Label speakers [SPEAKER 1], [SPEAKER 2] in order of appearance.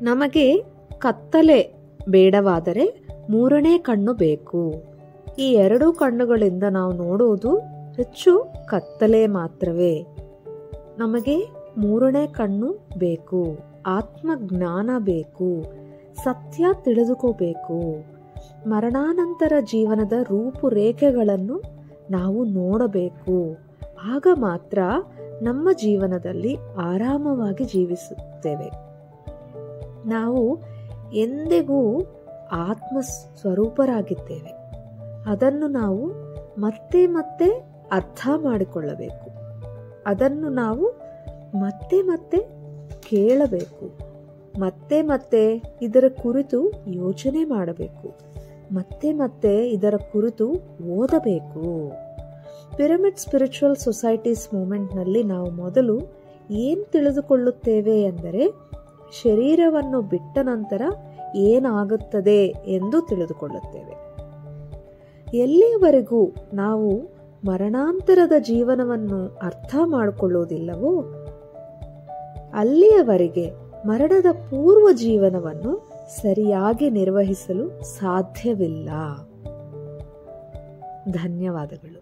[SPEAKER 1] ನಮಗೆ ಕತ್ತಲೆ ಬೇಡವಾದರೆ ಮೂರನೇ ಕಣ್ಣು ಬೇಕು ಈ ಎರಡೂ ಕಣ್ಣುಗಳಿಂದ ನಾವು ನೋಡುವುದು ಹೆಚ್ಚು ಕತ್ತಲೆ ಮಾತ್ರವೇ ನಮಗೆ ಮೂರನೇ ಕಣ್ಣು ಬೇಕು ಆತ್ಮಜ್ಞಾನ ಬೇಕು ಸತ್ಯ ತಿಳಿದುಕೋಬೇಕು ಮರಣಾನಂತರ ಜೀವನದ ರೂಪುರೇಖೆಗಳನ್ನು ನಾವು ನೋಡಬೇಕು ಆಗ ಮಾತ್ರ ನಮ್ಮ ಜೀವನದಲ್ಲಿ ಆರಾಮವಾಗಿ ಜೀವಿಸುತ್ತೇವೆ ನಾವು ಎಂದಿಗೂ ಆತ್ಮ ಸ್ವರೂಪರಾಗಿದ್ದೇವೆ ಅದನ್ನು ನಾವು ಮತ್ತೆ ಮತ್ತೆ ಅರ್ಥ ಮಾಡಿಕೊಳ್ಳಬೇಕು ಅದನ್ನು ನಾವು ಮತ್ತೆ ಮತ್ತೆ ಕೇಳಬೇಕು ಮತ್ತೆ ಮತ್ತೆ ಇದರ ಕುರಿತು ಯೋಚನೆ ಮಾಡಬೇಕು ಮತ್ತೆ ಮತ್ತೆ ಇದರ ಕುರಿತು ಓದಬೇಕು ಪಿರಮಿಡ್ ಸ್ಪಿರಿಚುವಲ್ ಸೊಸೈಟೀಸ್ ಮೂಮೆಂಟ್ನಲ್ಲಿ ನಾವು ಮೊದಲು ಏನು ತಿಳಿದುಕೊಳ್ಳುತ್ತೇವೆ ಎಂದರೆ ಶರೀರವನ್ನು ಬಿಟ್ಟ ನಂತರ ಏನಾಗುತ್ತದೆ ಎಂದು ತಿಳಿದುಕೊಳ್ಳುತ್ತೇವೆ ಎಲ್ಲಿಯವರೆಗೂ ನಾವು ಮರಣಾಂತರದ ಜೀವನವನ್ನು ಅರ್ಥ ಮಾಡಿಕೊಳ್ಳುವುದಿಲ್ಲವೋ ಅಲ್ಲಿಯವರೆಗೆ ಮರಣದ ಪೂರ್ವ ಜೀವನವನ್ನು ಸರಿಯಾಗಿ ನಿರ್ವಹಿಸಲು ಸಾಧ್ಯವಿಲ್ಲ ಧನ್ಯವಾದಗಳು